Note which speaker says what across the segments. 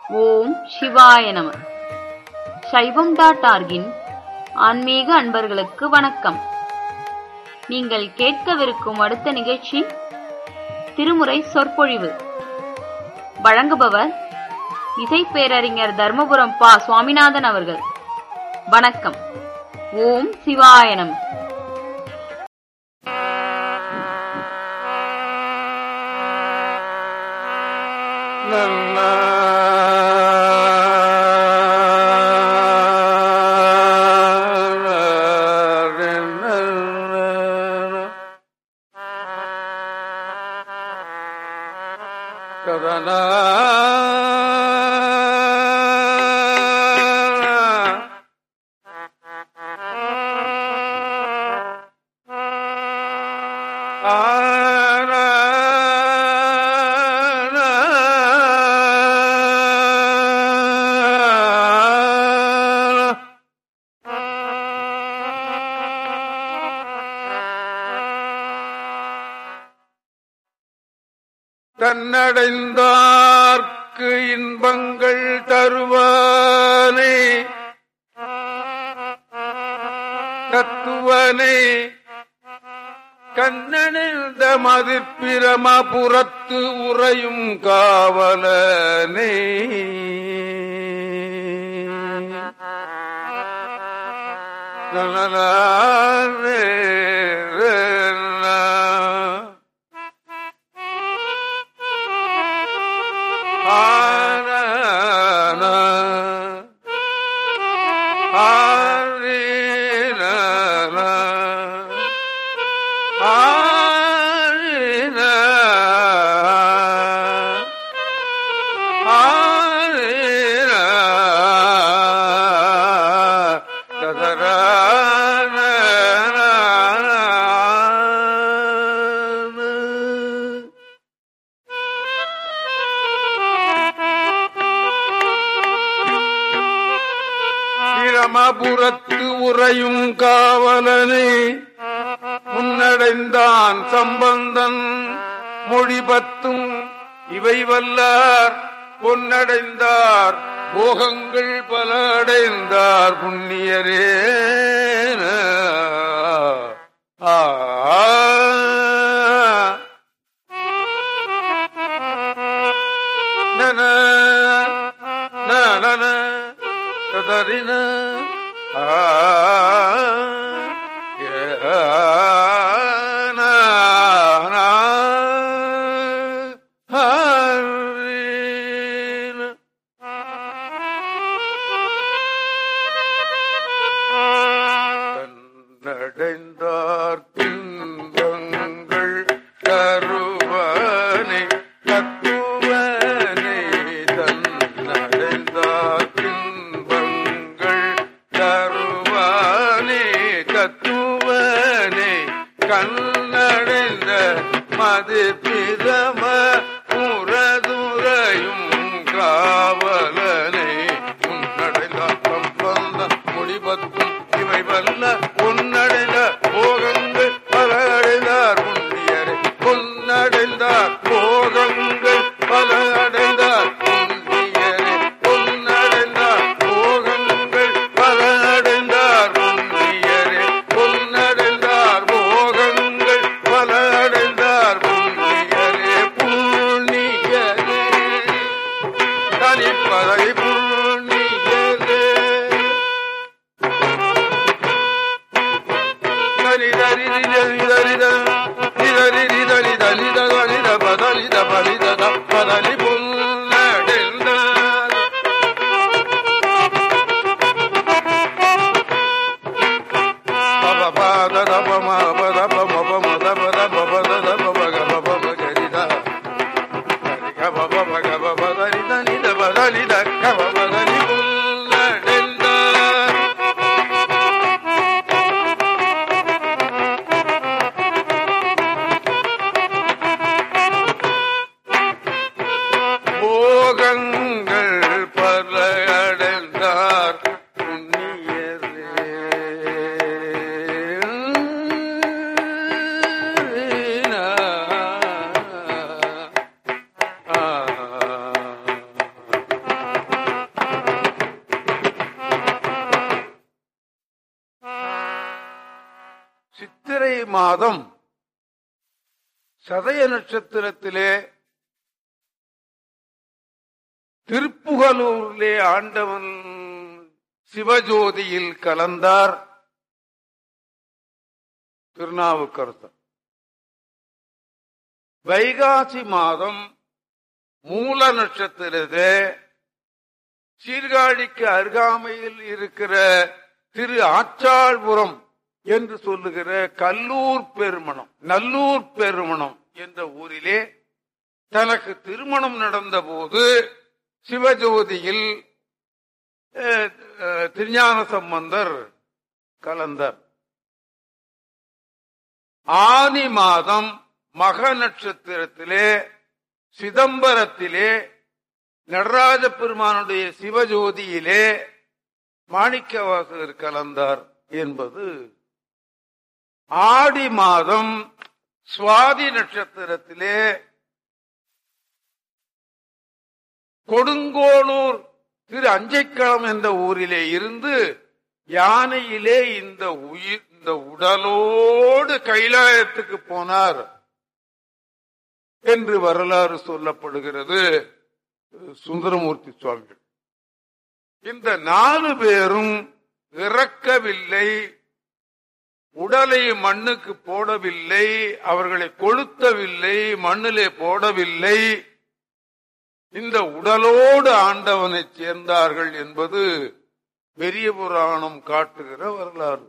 Speaker 1: ஓம் சிவாய நம சைவம் டாட் ஆர்கின் ஆன்மீக அன்பர்களுக்கு வணக்கம் நீங்கள் கேட்கவிருக்கும் அடுத்த நிகழ்ச்சி திருமுறை சொற்பொழிவு வழங்குபவர் இசை பேரறிஞர் தர்மபுரம் பா சுவாமிநாதன் அவர்கள் வணக்கம் ஓம் சிவாய நம
Speaker 2: தன்னடைந்தார்க்கு இன்பங்கள் தருவானே தத்துவனே கண்ணனிந்த மதிப்பிரமபுரத்து உறையும் காவலனே பிரமபுரத்து உறையும் காவலனே முன்னடைந்தான் சம்பந்தன் மொழிபத்தும் இவை வல்லார் பொன்னடைந்தார் போகங்கள் பல அடைந்தார் புண்ணியரே ஆ நன நன கதறின கண்ணடைந்தார் துன்பங்கள் தருவனே தத்துவனே தன்னடைந்தார் துன்பங்கள் தருவானே தத்துவனே கண்ணடைந்த மது பிரம முரதுரையும் காவலனே உன்னடைந்தார் சம்பந்த முடிபத்தும் இவை வல்ல உன்னடைந்த போகங்கள் பல அடைந்தார் புண்ணியரே பொன்னடைந்தார் போகங்கள் பல அடைந்தார் புண்ணியரே பொன்னடைந்தார் போகங்கள் பல அடைந்தார் புண்ணியரே பொன்னடைந்தார் போகங்கள் பல அடைந்தார் புண்ணியரே புண்ணியரே தனிப்பதை புண்ணியரே தனி தனி தனி தனி தனி தனி தனி தனி தனி பதனி பனி பதனி பொன்னடைந்தார் பப பாத தப ம பத பம பம தப தப பத தப பக பப பகரிதா கப பப கப பதனி தனி தப தனி த கப மாதம் சதய நட்சத்திரத்திலே திருப்புகலூரிலே ஆண்டவன் சிவஜோதியில் கலந்தார் திருநாவுக்கரசர் வைகாசி மாதம் மூல நட்சத்திரத்திலே சீர்காழிக்கு அருகாமையில் இருக்கிற திரு ஆச்சாள்புரம் என்று சொல்லுகிற கல்லூர் பெருமணம் நல்லூர் பெருமணம் என்ற ஊரிலே தனக்கு திருமணம் நடந்தபோது சிவஜோதியில் அஹ், அஹ், திருஞான சம்பந்தர் கலந்தார் ஆனி மாதம் மக நட்சத்திரத்திலே சிதம்பரத்திலே நடராஜ பெருமானுடைய சிவஜோதியிலே மாணிக்கவாசகர் கலந்தார் என்பது ஆடி மாதம் சுவாதி நட்சத்திரத்திலே கொடுங்கோளூர் திரு அஞ்சைக்களம் என்ற ஊரிலே இருந்து யானையிலே இந்த உயிர் இந்த உடலோடு கைலாயத்துக்கு போனார் என்று வரலாறு சொல்லப்படுகிறது சுந்தரமூர்த்தி சுவாமிகள் இந்த நாலு பேரும் இறக்கவில்லை உடலை மண்ணுக்கு போடவில்லை அவர்களை கொளுத்தவில்லை மண்ணிலே போடவில்லை இந்த உடலோடு ஆண்டவனை சேர்ந்தார்கள் என்பது பெரிய புராணம் காட்டுகிற வரலாறு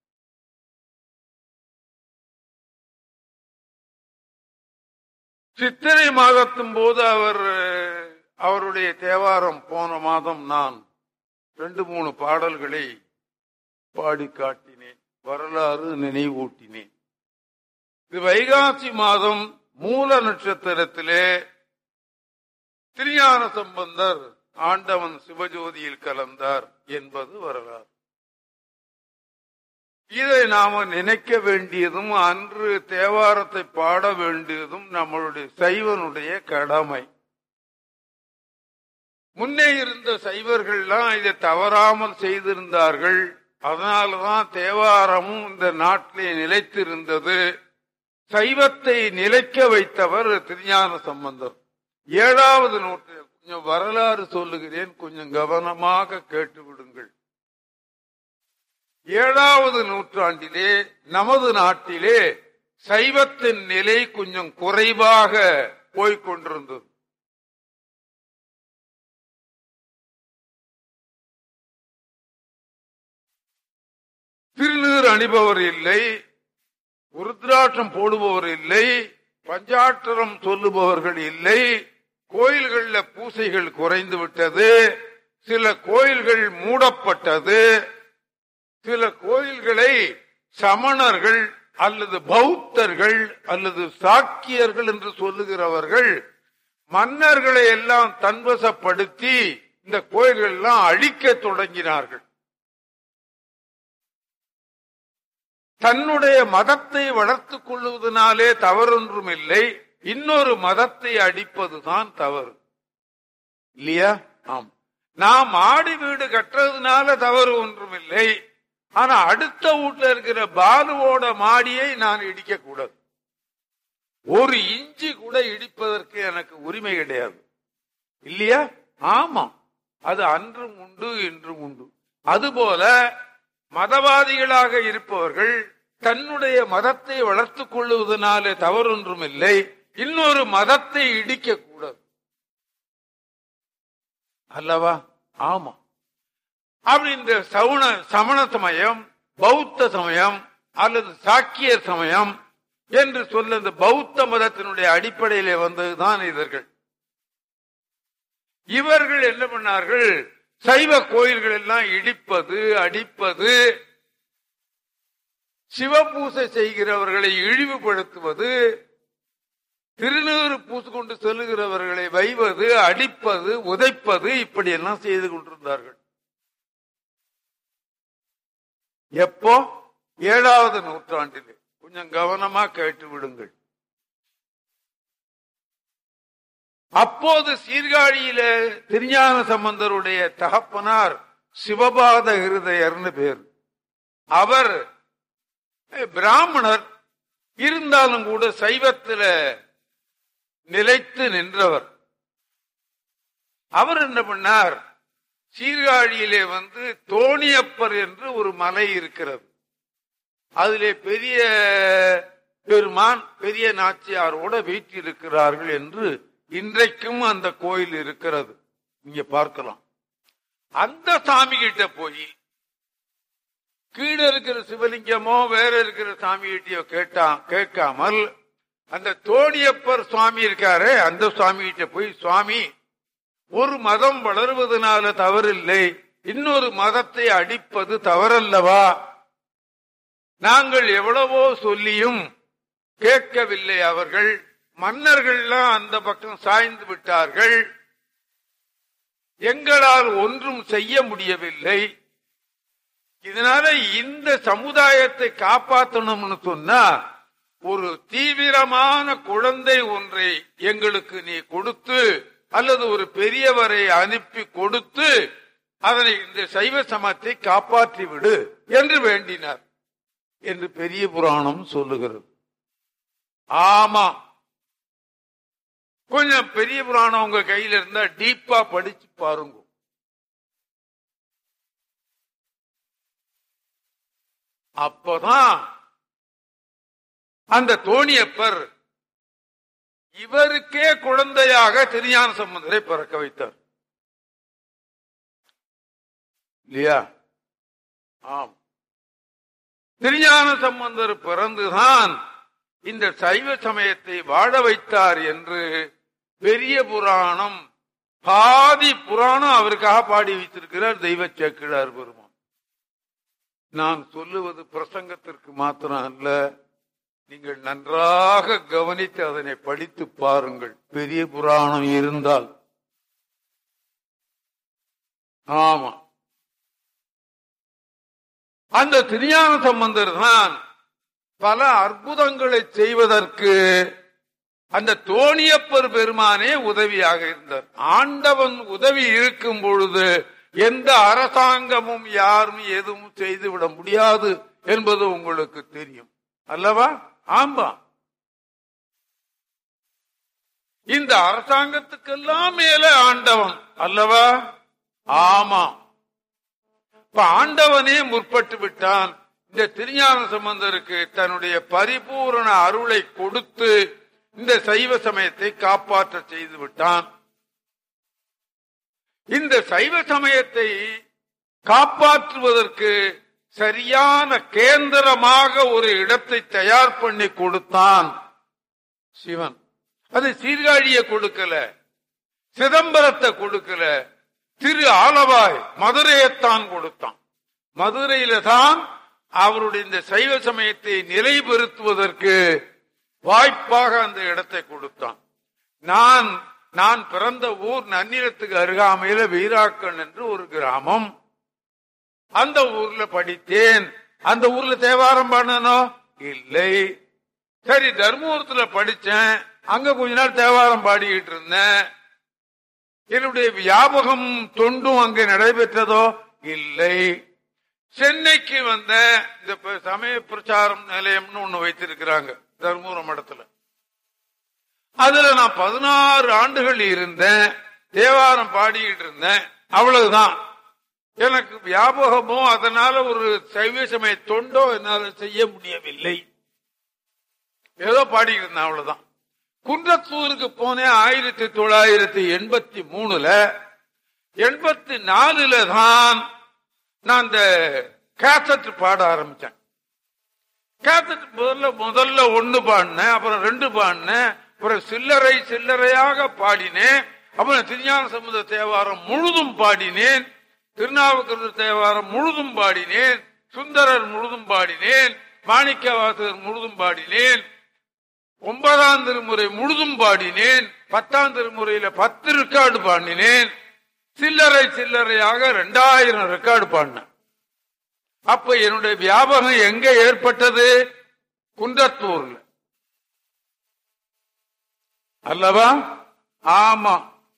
Speaker 2: சித்திரை மாதத்தும் போது அவர் அஹ், அவருடைய தேவாரம் போன மாதம் நான் ரெண்டு மூணு பாடல்களை பாடி காட்டினேன் வரலாறு நினைவூட்டினேன் இது வைகாசி மாதம் மூல நட்சத்திரத்திலே திருஞான சம்பந்தர் ஆண்டவன் சிவஜோதியில் கலந்தார் என்பது வரலாறு இதை நாம நினைக்க வேண்டியதும் அன்று தேவாரத்தை பாட வேண்டியதும் நம்மளுடைய சைவனுடைய கடமை முன்னே இருந்த சைவர்கள்லாம் இதை தவறாமல் செய்திருந்தார்கள் அதனாலதான் தேவாரமும் இந்த நாட்டிலே நிலைத்திருந்தது சைவத்தை நிலைக்க வைத்தவர் திருஞான சம்பந்தர் ஏழாவது நூற்று கொஞ்சம் வரலாறு சொல்லுகிறேன் கொஞ்சம் கவனமாக கேட்டு விடுங்கள் ஏழாவது நூற்றாண்டிலே நமது நாட்டிலே சைவத்தின் நிலை கொஞ்சம் குறைவாக போய்க் கொண்டிருந்தது திருநீர் அணிபவர் இல்லை உருத்ராட்சம் போடுபவர் இல்லை பஞ்சாட்சரம் சொல்லுபவர்கள் இல்லை கோயில்கள்ல பூசைகள் குறைந்து விட்டது சில கோயில்கள் மூடப்பட்டது சில கோயில்களை சமணர்கள் அல்லது பௌத்தர்கள் அல்லது சாக்கியர்கள் என்று சொல்லுகிறவர்கள் மன்னர்களை எல்லாம் தன்வசப்படுத்தி இந்த கோயில்கள் எல்லாம் அழிக்க தொடங்கினார்கள் தன்னுடைய மதத்தை வளர்த்துக் கொள்வதனாலே தவறொன்றும் இல்லை இன்னொரு மதத்தை அடிப்பதுதான் தவறு இல்லையா ஆம் நாம் ஆடி வீடு கட்டுறதுனால தவறு ஒன்றும் இல்லை ஆனா அடுத்த வீட்டுல இருக்கிற பாலுவோட மாடியை நான் இடிக்க கூடாது ஒரு இஞ்சி கூட இடிப்பதற்கு எனக்கு உரிமை கிடையாது இல்லையா ஆமா அது அன்றும் உண்டு இன்றும் உண்டு அதுபோல மதவாதிகளாக இருப்பவர்கள் தன்னுடைய மதத்தை வளர்த்துக் கொள்வதனாலே தவறொன்றும் இல்லை இன்னொரு மதத்தை இடிக்க கூடாது அல்லவா ஆமா அப்படி இந்த சவுண சமண சமயம் பௌத்த சமயம் அல்லது சாக்கியர் சமயம் என்று சொல்ல இந்த பௌத்த மதத்தினுடைய அடிப்படையிலே வந்ததுதான் இதர்கள் இவர்கள் என்ன பண்ணார்கள் சைவ கோயில்கள் எல்லாம் இடிப்பது அடிப்பது சிவபூசை செய்கிறவர்களை இழிவுபடுத்துவது திருநீறு பூசு கொண்டு செல்லுகிறவர்களை வைவது அடிப்பது உதைப்பது இப்படி எல்லாம் செய்து கொண்டிருந்தார்கள் எப்போ ஏழாவது நூற்றாண்டிலே கொஞ்சம் கவனமா கேட்டு விடுங்கள் அப்போது சீர்காழியில திருஞான சம்பந்தருடைய தகப்பனார் சிவபாத ஹிருதயர்னு பேர் அவர் பிராமணர் இருந்தாலும் கூட சைவத்துல நிலைத்து நின்றவர் அவர் என்ன பண்ணார் சீர்காழியிலே வந்து தோணியப்பர் என்று ஒரு மலை இருக்கிறது அதிலே பெரிய பெருமான் பெரிய நாச்சியாரோட வீற்றிருக்கிறார்கள் என்று இன்றைக்கும் அந்த கோயில் இருக்கிறது நீங்க பார்க்கலாம் அந்த சாமி கிட்ட போய் கீழே இருக்கிற சிவலிங்கமோ வேற இருக்கிற சாமி கிட்டயோ கேட்டா கேட்காமல் அந்த தோணியப்பர் சுவாமி இருக்காரு அந்த சுவாமி கிட்ட போய் சுவாமி ஒரு மதம் வளருவதனால தவறில்லை இன்னொரு மதத்தை அடிப்பது தவறல்லவா நாங்கள் எவ்வளவோ சொல்லியும் கேட்கவில்லை அவர்கள் மன்னர்கள்லாம் அந்த பக்கம் சாய்ந்து விட்டார்கள் எங்களால் ஒன்றும் செய்ய முடியவில்லை இதனால இந்த சமுதாயத்தை காப்பாற்றணும்னு சொன்னா ஒரு தீவிரமான குழந்தை ஒன்றை எங்களுக்கு நீ கொடுத்து அல்லது ஒரு பெரியவரை அனுப்பி கொடுத்து அதனை இந்த சைவ சமத்தை காப்பாற்றி விடு என்று வேண்டினார் என்று பெரிய புராணம் சொல்லுகிறது ஆமா கொஞ்சம் பெரிய புராணம் உங்க கையில இருந்தா டீப்பா படிச்சு பாருங்க அப்பதான் அந்த தோணியப்பர் இவருக்கே குழந்தையாக திருஞான சம்பந்தரை பிறக்க வைத்தார் இல்லையா ஆம் திருஞான சம்பந்தர் பிறந்துதான் இந்த சைவ சமயத்தை வாழ வைத்தார் என்று பெரிய புராணம் பாதி புராணம் அவருக்காக பாடி வைத்திருக்கிறார் தெய்வ சேக்கிழார் பெருமான் நான் சொல்லுவது பிரசங்கத்திற்கு மாத்திரம் அல்ல நீங்கள் நன்றாக கவனித்து அதனை படித்து பாருங்கள் பெரிய புராணம் இருந்தால் ஆமா அந்த திருஞான சம்பந்தர் தான் பல அற்புதங்களை செய்வதற்கு அந்த தோணியப்பர் பெருமானே உதவியாக இருந்தார் ஆண்டவன் உதவி இருக்கும் பொழுது எந்த அரசாங்கமும் யாரும் எதுவும் செய்துவிட முடியாது என்பது உங்களுக்கு தெரியும் அல்லவா ஆமா இந்த அரசாங்கத்துக்கெல்லாம் மேல ஆண்டவன் அல்லவா ஆமா இப்ப ஆண்டவனே முற்பட்டு விட்டான் இந்த திருஞான சம்பந்தருக்கு தன்னுடைய பரிபூரண அருளை கொடுத்து இந்த சைவ சமயத்தை காப்பாற்ற செய்து விட்டான் இந்த சைவ சமயத்தை காப்பாற்றுவதற்கு சரியான கேந்திரமாக ஒரு இடத்தை தயார் பண்ணி கொடுத்தான் சிவன் அது சீர்காழிய கொடுக்கல சிதம்பரத்தை கொடுக்கல திரு ஆலவாய் மதுரையைத்தான் கொடுத்தான் மதுரையில தான் அவருடைய இந்த சைவ சமயத்தை நிலைபெறுத்துவதற்கு வாய்ப்பாக அந்த இடத்தை கொடுத்தான் நான் நான் பிறந்த ஊர் நன்னிலத்துக்கு அருகாமையில வீராக்கன் என்று ஒரு கிராமம் அந்த ஊர்ல படித்தேன் அந்த ஊர்ல தேவாரம் பாடனோ இல்லை சரி தர்மபுரத்துல படிச்சேன் அங்க கொஞ்ச நாள் தேவாரம் பாடிக்கிட்டு இருந்தேன் என்னுடைய வியாபகம் தொண்டும் அங்கே நடைபெற்றதோ இல்லை சென்னைக்கு வந்த இந்த ப- சமய பிரச்சாரம் நிலையம்னு ஒண்ணு வைத்திருக்கிறாங்க தர்மபுரம் இடத்துல அதுல நான் பதினாறு ஆண்டுகள் இருந்தேன் தேவாரம் பாடிக்கிட்டு இருந்தேன் அவ்வளவுதான் எனக்கு வியாபகமோ அதனால ஒரு சைவ சமய தொண்டோ என்னால செய்ய முடியவில்லை ஏதோ பாடிக்கிட்டு இருந்தேன் அவ்வளவுதான் குன்றத்தூருக்கு போனேன் ஆயிரத்தி தொள்ளாயிரத்தி எண்பத்தி மூணுல எண்பத்தி நாலுல தான் நான் இந்த கேசட் பாட ஆரம்பிச்சேன் கேசட் முதல்ல முதல்ல ஒண்ணு பாடினேன் அப்புறம் ரெண்டு பாடினேன் அப்புறம் சில்லறை சில்லறையாக பாடினேன் அப்புறம் திருஞான சம்பந்த தேவாரம் முழுதும் பாடினேன் திருநாவுக்கரசர் தேவாரம் முழுதும் பாடினேன் சுந்தரர் முழுதும் பாடினேன் மாணிக்கவாசகர் முழுதும் பாடினேன் ஒன்பதாம் திருமுறை முழுதும் பாடினேன் பத்தாம் திருமுறையில பத்து ரெக்கார்டு பாடினேன் சில்லறை சில்லறையாக ரெண்டாயிரம் ரெக்கார்டு பாடினேன் அப்ப என்னுடைய வியாபகம் எங்க ஏற்பட்டது குன்றத்தூர்ல அல்லவா ஆமா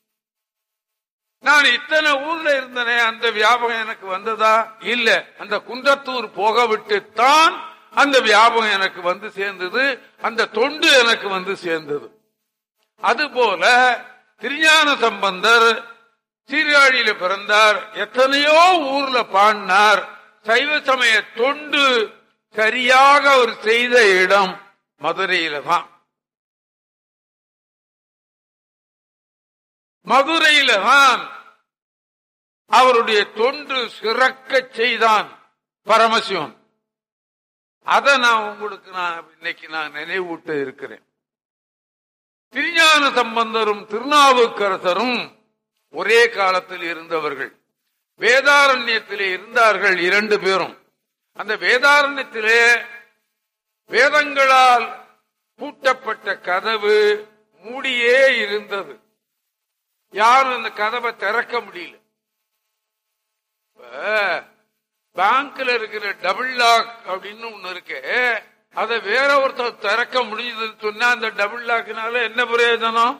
Speaker 2: நான் இத்தனை ஊர்ல இருந்தனே அந்த வியாபகம் எனக்கு வந்ததா இல்ல அந்த குன்றத்தூர் போக விட்டுத்தான் அந்த வியாபகம் எனக்கு வந்து சேர்ந்தது அந்த தொண்டு எனக்கு வந்து சேர்ந்தது அதுபோல திருஞான சம்பந்தர் சீர்காழியில பிறந்தார் எத்தனையோ ஊர்ல பாடினார் சைவ சமய தொண்டு சரியாக அவர் செய்த இடம் மதுரையில தான் மதுரையில தான் அவருடைய தொண்டு சிறக்க செய்தான் பரமசிவன் அதை நான் உங்களுக்கு நான் இன்னைக்கு நான் நினைவூட்ட இருக்கிறேன் திருஞான சம்பந்தரும் திருநாவுக்கரசரும் ஒரே காலத்தில் இருந்தவர்கள் வேதாரண்யத்திலே இருந்தார்கள் இரண்டு பேரும் அந்த வேதாரண்யத்திலே வேதங்களால் பூட்டப்பட்ட கதவு மூடியே இருந்தது யாரும் அந்த கதவை திறக்க முடியல பேங்க்ல இருக்கிற டபுள் லாக் அப்படின்னு ஒண்ணு இருக்கு அதை வேற ஒருத்தர் திறக்க முடியுதுன்னு சொன்னா அந்த டபுள் லாக்னால என்ன பிரயோஜனம்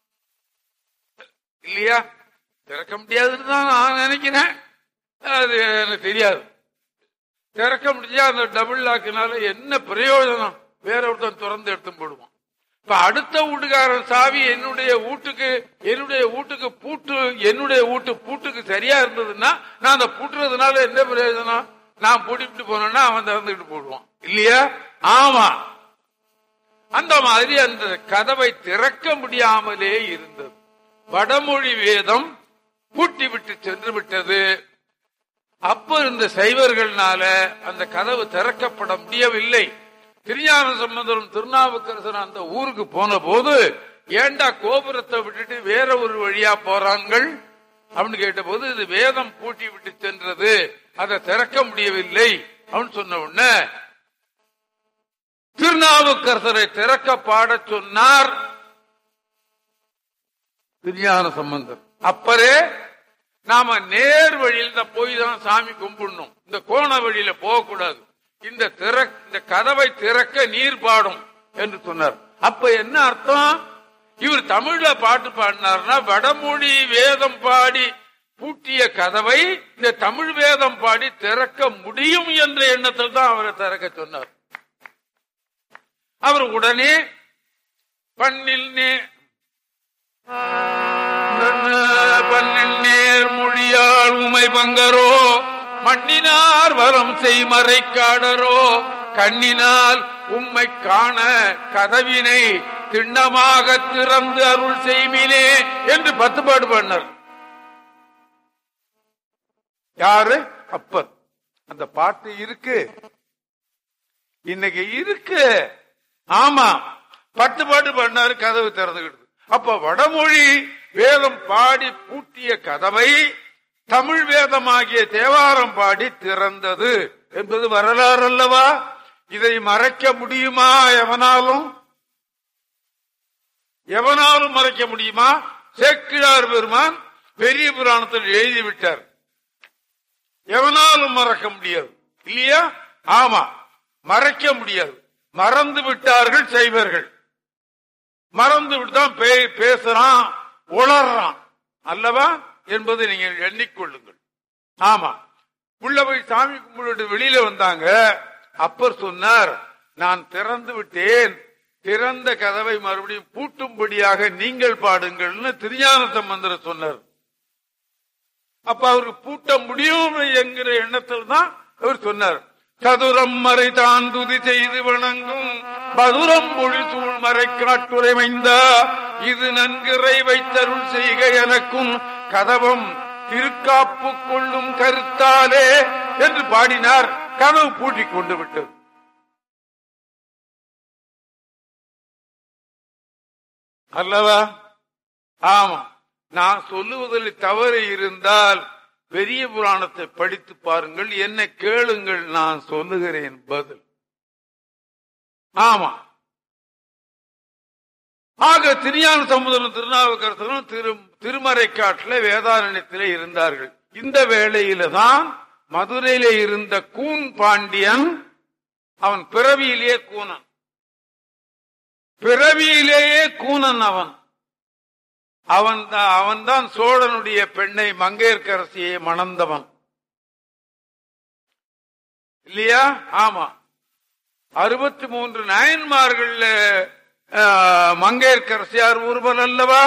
Speaker 2: இல்லையா திறக்க முடியாதுன்னு தான் நான் நினைக்கிறேன் அது எனக்கு தெரியாது திறக்க முடிஞ்சா அந்த டபுள் லாக்குனால என்ன பிரயோஜனம் வேற ஒருத்தன் திறந்து எடுத்து போடுவான் இப்ப அடுத்த வீட்டுக்காரன் சாவி என்னுடைய வீட்டுக்கு என்னுடைய வீட்டுக்கு பூட்டு என்னுடைய வீட்டு பூட்டுக்கு சரியா இருந்ததுன்னா நான் அந்த பூட்டுறதுனால என்ன பிரயோஜனம் நான் பூட்டிட்டு போனேன்னா அவன் திறந்துட்டு போடுவான் இல்லையா ஆமா அந்த மாதிரி அந்த கதவை திறக்க முடியாமலே இருந்தது வடமொழி வேதம் பூட்டி விட்டு சென்று விட்டது அப்ப இருந்த சைவர்கள்னால அந்த கதவு திறக்கப்பட முடியவில்லை திருஞான சம்பந்தரும் திருநாவுக்கரசர் அந்த ஊருக்கு போன போது ஏண்டா கோபுரத்தை விட்டுட்டு வேற ஒரு வழியா போறாங்கள் அப்படின்னு கேட்டபோது இது வேதம் பூட்டி விட்டு சென்றது அதை திறக்க முடியவில்லை அப்படின்னு சொன்ன உடனே திருநாவுக்கரசரை திறக்க பாடச் சொன்னார் திருஞான சம்பந்தர் அப்பரே நாம நேர் வழியில போய் தான் சாமி கும்பிடணும் இந்த கோண வழியில போகக்கூடாது இந்த திற இந்த கதவை திறக்க நீர் பாடும் என்று சொன்னார் அப்ப என்ன அர்த்தம் இவர் தமிழ்ல பாட்டு பாடினார்னா வடமொழி வேதம் பாடி பூட்டிய கதவை இந்த தமிழ் வேதம் பாடி திறக்க முடியும் என்ற எண்ணத்தில் தான் அவரை திறக்க சொன்னார் அவர் உடனே பண்ணில் நே பண்ணில் நேர் மொழியால் உமை பங்கரோ மண்ணினார் வரம் செய்மறை காடரோ கண்ணினால் உம்மை காண கதவினை திண்ணமாக திறந்து அருள் செய்மினே என்று பத்து பாடு பண்ணார் யாரு அப்பர் அந்த பாட்டு இருக்கு இன்னைக்கு இருக்கு ஆமா பத்து பாட்டு பண்ணாரு கதவு திறந்துகிட்டு அப்ப வடமொழி வேதம் பாடி பூட்டிய கதவை தமிழ் வேதமாகிய தேவாரம் பாடி திறந்தது என்பது வரலாறு அல்லவா இதை மறைக்க முடியுமா எவனாலும் எவனாலும் மறைக்க முடியுமா சேக்கிழார் பெருமான் பெரிய புராணத்தில் எழுதிவிட்டார் எவனாலும் மறக்க முடியாது இல்லையா ஆமா மறைக்க முடியாது மறந்து விட்டார்கள் செய்வர்கள் மறந்து விட்டுதான் பே- பேசுறான் உளறான் அல்லவா என்பதை நீங்கள் எண்ணிக்கொள்ளுங்கள் ஆமா உள்ள போய் சாமி கும்பிட்டு வெளியில வந்தாங்க அப்பர் சொன்னார் நான் திறந்து விட்டேன் திறந்த கதவை மறுபடியும் பூட்டும்படியாக நீங்கள் பாடுங்கள்னு திருஞான சம்பந்தர் சொன்னார் அப்ப அவருக்கு பூட்ட முடியும் என்கிற எண்ணத்தில் தான் அவர் சொன்னார் சதுரம் மறை தான் துதி செய்து வணங்கும் பதுரம் மொழி சூழ் மறை காட்டுரைமைந்த இது நன்கிறை வைத்தருள் செய்க எனக்கும் கதவம் திருக்காப்பு கொள்ளும் கருத்தாலே என்று பாடினார் கதவு பூட்டிக் கொண்டு விட்டது அல்லவா ஆமா நான் சொல்லுவதில் தவறு இருந்தால் பெரிய புராணத்தை படித்து பாருங்கள் என்ன கேளுங்கள் நான் சொல்லுகிறேன் பதில் ஆமா ஆக திருஞான சமுதிரம் திருநாவுக்கரசரும் திரு திருமறைக்காட்டில வேதாரண்யத்திலே இருந்தார்கள் இந்த வேளையில தான் மதுரையிலே இருந்த கூன் பாண்டியன் அவன் பிறவியிலேயே கூனன் பிறவியிலேயே கூனன் அவன் அவன் தான் அவன் தான் சோழனுடைய பெண்ணை மங்கையர்க்கரசியை மணந்தவன் இல்லையா ஆமா அறுபத்தி மூன்று நாயன்மார்கள் மங்கையர்கரசியார் ஒருவர் அல்லவா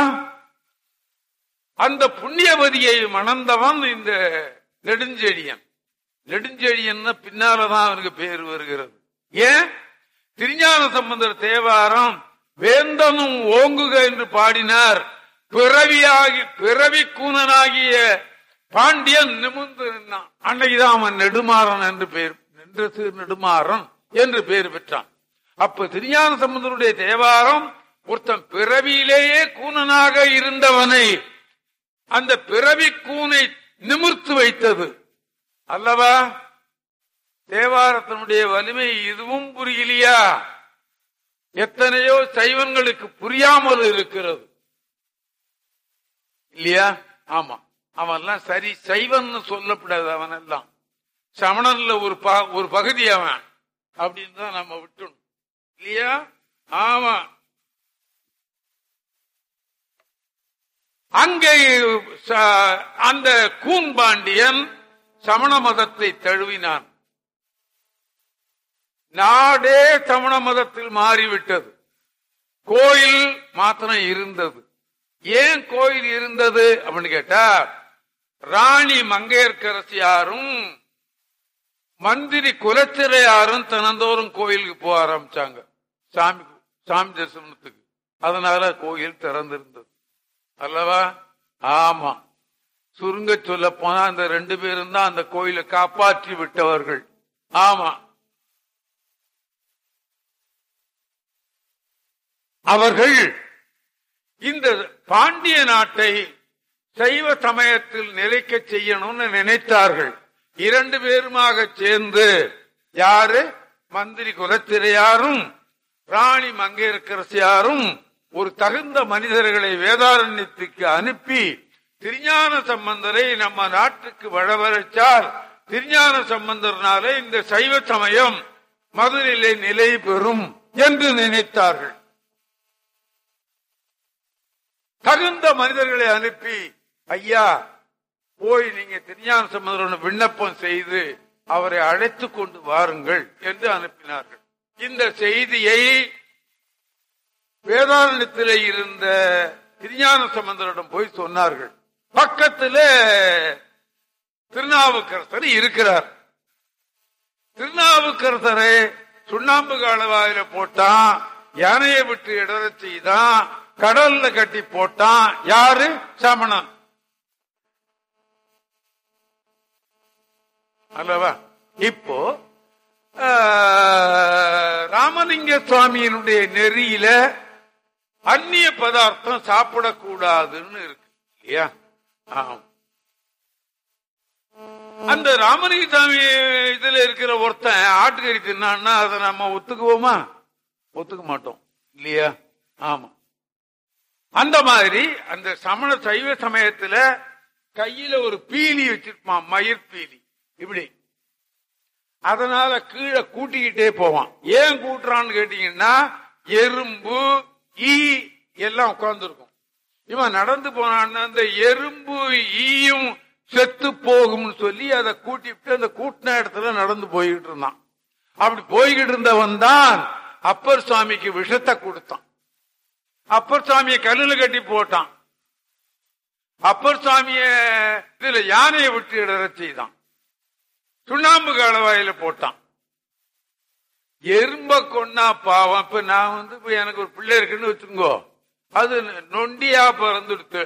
Speaker 2: அந்த புண்ணியவதியை மணந்தவன் இந்த நெடுஞ்செழியன் நெடுஞ்செழியன் பின்னாலதான் அவனுக்கு பேர் வருகிறது ஏன் திருஞான சம்பந்தர் தேவாரம் வேந்தனும் ஓங்குக என்று பாடினார் பிறவியாகி பிறவி கூனனாகிய பாண்டியன் நிமிர்ந்து நின்னான் அன்னைக்குதான் அவன் நெடுமாறன் என்று பெயர் நின்று நெடுமாறன் என்று பெயர் பெற்றான் அப்ப திருஞான சம்பந்தருடைய தேவாரம் ஒருத்தன் பிறவியிலேயே கூனனாக இருந்தவனை அந்த பிறவி கூனை நிமிர்த்து வைத்தது அல்லவா தேவாரத்தினுடைய வலிமை இதுவும் புரியலையா எத்தனையோ சைவன்களுக்கு புரியாமல் இருக்கிறது இல்லையா ஆமா அவன்லாம் சரி சைவன் சொல்லப்படாது அவன் எல்லாம் சமணன்ல ஒரு ஒரு பகுதி அவன் அப்படின்னு தான் நம்ம விட்டணும் இல்லையா ஆமா அங்கே அந்த கூன்பாண்டியன் சமண மதத்தை தழுவினான் நாடே சமண மதத்தில் மாறிவிட்டது கோயில் மாத்திரம் இருந்தது ஏன் கோயில் இருந்தது அப்படின்னு கேட்டா ராணி மங்கையர்கரசியாரும் மந்திரி குலச்சிறையாரும் தினந்தோறும் கோயிலுக்கு போக ஆரம்பிச்சாங்க சாமி சாமி தரிசனத்துக்கு அதனால கோயில் திறந்திருந்தது அல்லவா ஆமா சுருங்க சொல்ல போனா அந்த ரெண்டு பேரும் தான் அந்த கோயிலை காப்பாற்றி விட்டவர்கள் ஆமா அவர்கள் இந்த பாண்டிய நாட்டை சைவ சமயத்தில் நிலைக்க செய்யணும்னு நினைத்தார்கள் இரண்டு பேருமாக சேர்ந்து யாரு மந்திரி குலத்திரையாரும் ராணி மங்கையரசியாரும் ஒரு தகுந்த மனிதர்களை வேதாரண்யத்துக்கு அனுப்பி திருஞான சம்பந்தரை நம்ம நாட்டுக்கு வளவரைச்சால் திருஞான சம்பந்தர்னாலே இந்த சைவ சமயம் மதுரையிலே நிலை பெறும் என்று நினைத்தார்கள் தகுந்த மனிதர்களை அனுப்பி ஐயா போய் நீங்க திருஞான சம்பந்தரோட விண்ணப்பம் செய்து அவரை அழைத்து கொண்டு வாருங்கள் என்று அனுப்பினார்கள் இந்த செய்தியை வேதாரணத்தில் இருந்த திருஞான சம்பந்தரிடம் போய் சொன்னார்கள் பக்கத்தில் திருநாவுக்கரசர் இருக்கிறார் திருநாவுக்கரசரை சுண்ணாம்பு காலவாயில போட்டான் யானையை விட்டு இடற செய்தான் கடல்ல கட்டி போட்டான் யாரு சமணன் அல்லவா இப்போ ராமலிங்க சுவாமியினுடைய நெறியில அந்நிய பதார்த்தம் சாப்பிடக்கூடாதுன்னு இருக்கு இல்லையா ஆம் அந்த ராமலிங்க சாமி இதுல இருக்கிற ஒருத்தன் ஆட்டுக்கறி தின்னான்னா அதை நம்ம ஒத்துக்குவோமா ஒத்துக்க மாட்டோம் இல்லையா ஆமா அந்த மாதிரி அந்த சமண சைவ சமயத்துல கையில ஒரு பீலி வச்சிருப்பான் மயிர் பீலி இப்படி அதனால கீழே கூட்டிக்கிட்டே போவான் ஏன் கூட்டுறான்னு கேட்டீங்கன்னா எறும்பு ஈ எல்லாம் உட்கார்ந்துருக்கும் இவன் நடந்து போனான்னு அந்த எறும்பு ஈயும் செத்து போகும்னு சொல்லி அதை கூட்டிட்டு அந்த கூட்டின இடத்துல நடந்து போய்கிட்டு இருந்தான் அப்படி போய்கிட்டு இருந்தவன் தான் அப்பர் சுவாமிக்கு விஷத்தை கொடுத்தான் அப்பர் சுவாமியை கல்லுல கட்டி போட்டான் அப்பர் சுவாமிய இதுல யானையை விட்டு இடற செய்தான் சுண்ணாம்பு காலவாயில போட்டான் எறும்ப கொன்னா பாவம் இப்ப நான் வந்து இப்ப எனக்கு ஒரு பிள்ளை இருக்குன்னு வச்சுங்கோ அது நொண்டியா பிறந்துடுத்து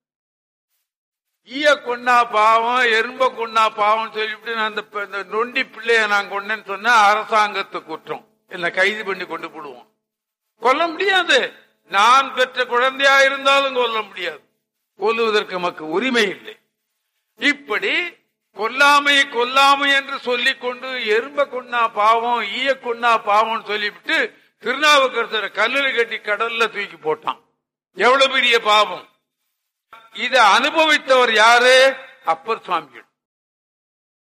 Speaker 2: ஈய கொன்னா பாவம் எறும்ப கொன்னா பாவம் சொல்லிவிட்டு நான் அந்த நொண்டி பிள்ளைய நான் கொண்டேன்னு சொன்னா அரசாங்கத்து குற்றம் என்ன கைது பண்ணி கொண்டு போடுவோம் கொல்ல முடியாது நான் பெற்ற குழந்தையா இருந்தாலும் கொல்ல முடியாது கொல்லுவதற்கு நமக்கு உரிமை இல்லை இப்படி கொல்லாமை கொல்லாமை என்று சொல்லிக் கொண்டு எறும்ப கொன்னா பாவம் ஈய கொன்னா பாவம் சொல்லிவிட்டு திருநாவுக்கரசரை கல்லில் கட்டி கடல்ல தூக்கி போட்டான் எவ்வளவு பெரிய பாவம் இதை அனுபவித்தவர் யாரு அப்பர் சுவாமிகள்